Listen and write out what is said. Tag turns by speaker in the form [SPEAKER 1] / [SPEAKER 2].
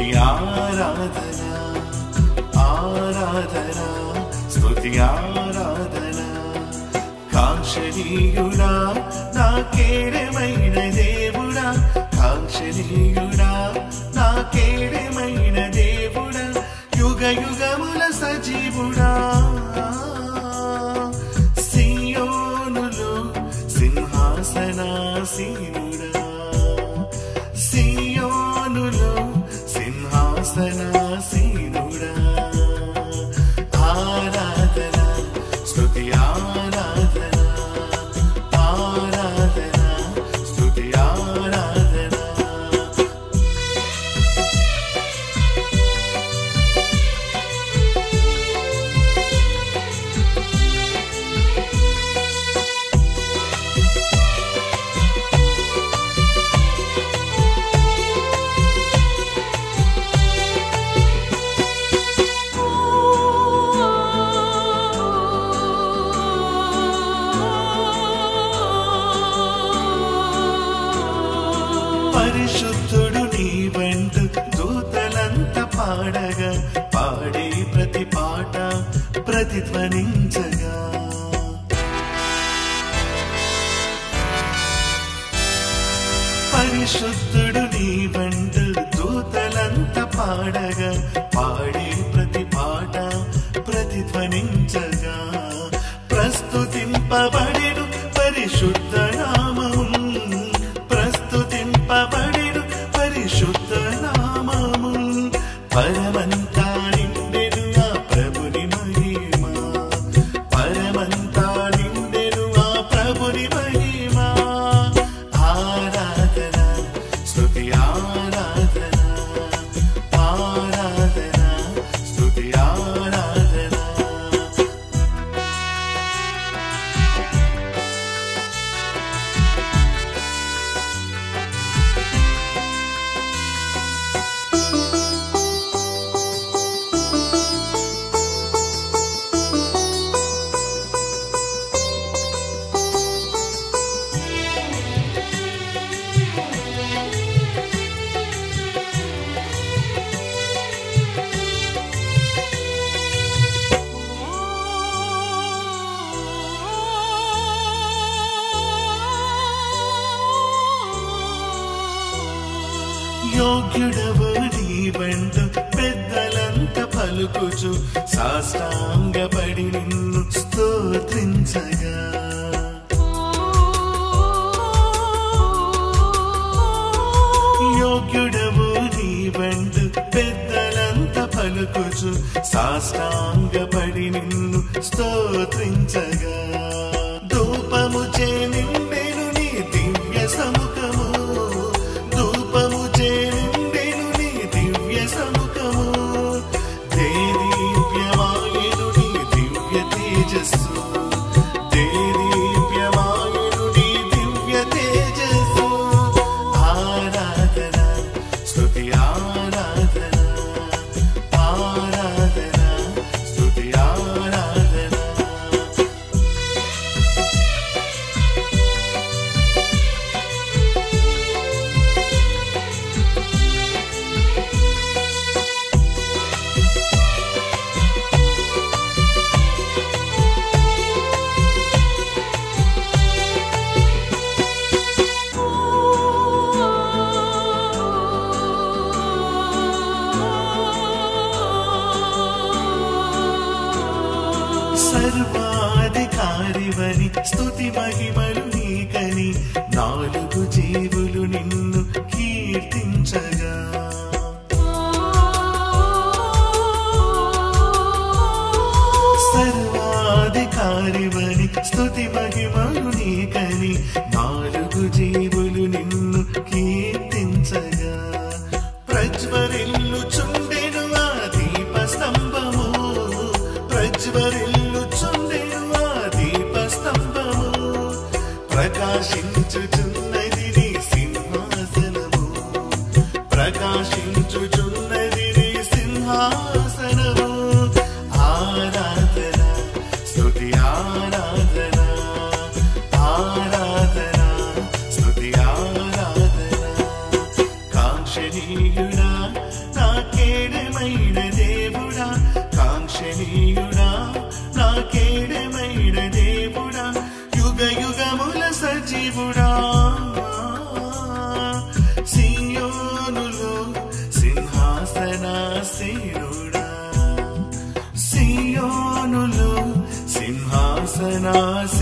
[SPEAKER 1] స్తుతి ఆరాధన ఆరాధన స్తుతి ఆరాధన కాంక్షణీయుడా నా కేడమైన దేవుడా కాంక్షణీయుడా నా కేడమైన దేవుడా యుగ యుగముల సజీవుడా సియోనులో సింహాసనాసీనుడా సియోనులో సింహాసనాసీనుడా ఆరాధన స్తుతి ఆరాధన ఆరాధన స్తుతి ఆరాధన పరిశుద్ధుడు నీ వెంట దూతలంత పాడగా పాడే ప్రతి పాట ప్రతిధ్వనించగా పరిశుద్ధుడు నీ వెంట దూతలంత పాడగా పాడే ప్రతి పాట ప్రతిధ్వనించగా ప్రస్తుతింపబడెను పరిశుద్ధ నామం ప్రస్తుతింపబడెను పరిశుద్ధ నామము పరమంతా నిండెను ఆ ప్రభుని మహిమ పరమంతా నిండెను ఆ ప్రభుని మహిమ ఆరాధన స్తుతి ఆరాధన ఆరాధన స్తుతి ఆరాధన యోగ్యుడవు నీ వెంట పెద్దలంత పలుకుచు సాష్టాంగపడి నిన్ను స్తోత్రించగా యోగ్యుడవు నీ వెంట పెద్దలంత పలుకుచు సాష్టాంగపడి నిన్ను స్తోత్రించగా ధూపము చే నిండెను నీ దివ్య సముఖము ధూపము చే నిండెను నీ దివ్య సముఖము దేదీప్యమాయను నీ దివ్య తేజస్సు దేదీప్యమాయను నీ దివ్య తేజస్సు ఆరాధన స్తుతి ఆరాధన ఆరాధన స్తుతి ఆరాధన సర్వాధికారివని స్తుతి మహిమలు నీకని నాలుగు జీవులు నిన్ను కీర్తించగా సర్వాధికారివని స్తుతి మహిమలు నీకని నాలుగు జీవులు నిన్ను కీర్తించగా ప్రజ్వరిల్లు చుండెను ఆ దీప స్తంభము ప్రజ్వరిల్లు చుండెను ఆ దీప స్తంభము ప్రకాశించుచున్నది నీ సింహాసనము ప్రకాశించుచున్నది నీ సింహాసనము ఆరాధన స్తుతి ఆరాధన ఆరాధన స్తుతి ఆరాధన కాంక్ష కాంక్షణీయుడా నాకేడమైన దేవుడా కాంక్షణీయుడా నాకేడమైన దేవుడా యుగ యుగముల సజీవుడా సియోనులో సింహాసనాసీనుడా సియోనులో సింహాసనాసీనుడా